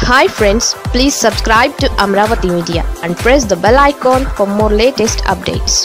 hi friends please subscribe to Amaravati media and press the bell icon for more latest updates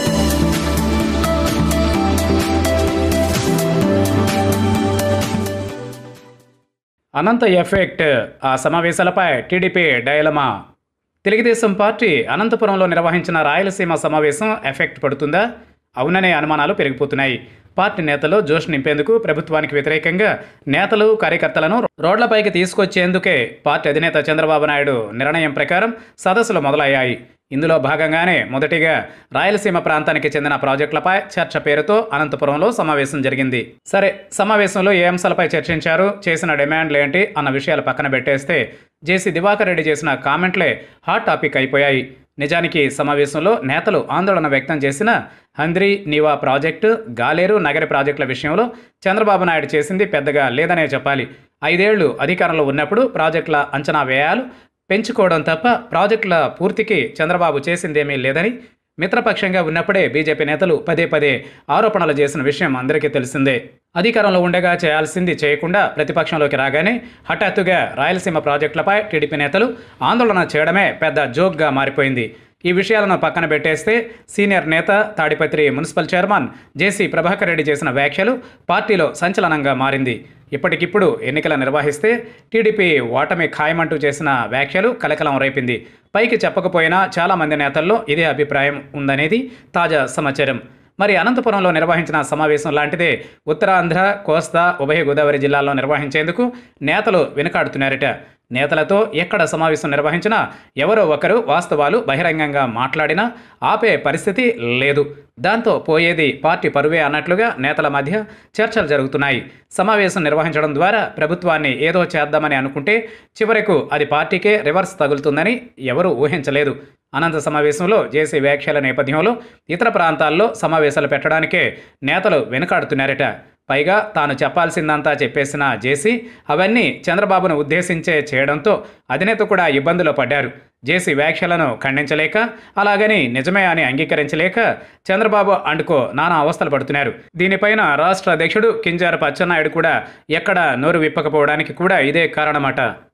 Anantha effect ఆ సమావేశాలపై TDP dilemma Telugu Desam party అనంతపురంలో నిర్వహించిన రాయలసీమ సమావేశం effect పడుతుందా అవుననే అనుమానాలు పెరిగిపోతున్నాయి పార్టీ నేతలు జోష్ నింపేందుకు ప్రభుత్వానికి వ్యతిరేకంగా నేతలు కార్యకర్తలను రోడ్లపైకి తీసుకొచ్చేందుకే పార్టీ అధినేత చంద్రబాబు నాయుడు నిర్ణయం ప్రకారం సదస్సులు మొదలయ్యాయి ఇందులో భాగంగానే మొదటిగా రాయలసీమ ప్రాంతానికి చెందిన ప్రాజెక్టులపై చర్చ పేరుతో అనంతపురంలో సమావేశం జరిగింది సరే సమావేశంలో ఏ అంశాలపై చర్చించారు చేసిన డిమాండ్లు ఏంటి అన్న విషయాలు పక్కన పెట్టేస్తే జేసీ దివాకర్ రెడ్డి చేసిన కామెంట్లే హాట్ టాపిక్ అయిపోయాయి నిజానికి సమావేశంలో నేతలు ఆందోళన వ్యక్తం చేసిన హంద్రి నీవా ప్రాజెక్టు గాలేరు నగరి ప్రాజెక్టుల విషయంలో చంద్రబాబు నాయుడు చేసింది పెద్దగా లేదనే చెప్పాలి ఐదేళ్లు అధికారంలో ఉన్నప్పుడు ప్రాజెక్టుల అంచనా వ్యయాలు పెంచుకోవడం తప్ప ప్రాజెక్టుల పూర్తికి చంద్రబాబు చేసిందేమీ లేదని మిత్రపక్షంగా ఉన్నప్పుడే బీజేపీ నేతలు పదే పదే ఆరోపణలు చేసిన విషయం అందరికీ తెలిసిందే అధికారంలో ఉండగా చేయాల్సింది చేయకుండా ప్రతిపక్షంలోకి రాగానే హఠాత్తుగా రాయలసీమ ప్రాజెక్టులపై టీడీపీ నేతలు ఆందోళన చేయడమే పెద్ద జోక్గా మారిపోయింది ఈ విషయాలను పక్కన పెట్టేస్తే సీనియర్ నేత Tadipatri municipal chairman JC Prabhakar Reddy చేసిన వ్యాఖ్యలు పార్టీలో సంచలనంగా మారింది ఇప్పటికిప్పుడు ఎన్నికలు నిర్వహిస్తే టీడీపీ ఓటమి ఖాయమంటూ చేసిన వ్యాఖ్యలు కలకలం రేపింది పైకి చెప్పకపోయినా చాలామంది నేతల్లో ఇదే అభిప్రాయం ఉందనేది తాజా సమాచారం మరి అనంతపురంలో నిర్వహించిన సమావేశం లాంటిదే ఉత్తరాంధ్ర కోస్తా ఉభయ గోదావరి జిల్లాల్లో నిర్వహించేందుకు నేతలు వెనుకాడుతున్నారట నేతలతో ఎక్కడ సమావేశం నిర్వహించినా ఎవరో ఒకరు వాస్తవాలు బహిరంగంగా మాట్లాడినా ఆపే పరిస్థితి లేదు దాంతో పోయేది పార్టీ పరువే అన్నట్లుగా నేతల మధ్య చర్చలు జరుగుతున్నాయి సమావేశం నిర్వహించడం ద్వారా ప్రభుత్వాన్ని ఏదో చేద్దామని అనుకుంటే చివరకు అది పార్టీకే రివర్స్ తగులుతుందని ఎవరూ ఊహించలేదు అనంత సమావేశంలో చేసే వ్యాఖ్యల నేపథ్యంలో ఇతర ప్రాంతాల్లో సమావేశాలు పెట్టడానికే నేతలు వెనుకాడుతున్నారట పైగా తాను చెప్పాల్సిందంతా చెప్పేసిన జేసీ అవన్నీ చంద్రబాబును ఉద్దేశించే చేయడంతో అధినేత కూడా ఇబ్బందులు పడ్డారు జేసీ వ్యాఖ్యలను ఖండించలేక అలాగని నిజమే అని అంగీకరించలేక చంద్రబాబు అండుకో నానా అవస్థలు పడుతున్నారు దీనిపైన రాష్ట్ర అధ్యక్షుడు కింజారపు అచ్చెన్నాయుడు కూడా ఎక్కడ నోరు విప్పకపోవడానికి కూడా ఇదే కారణమట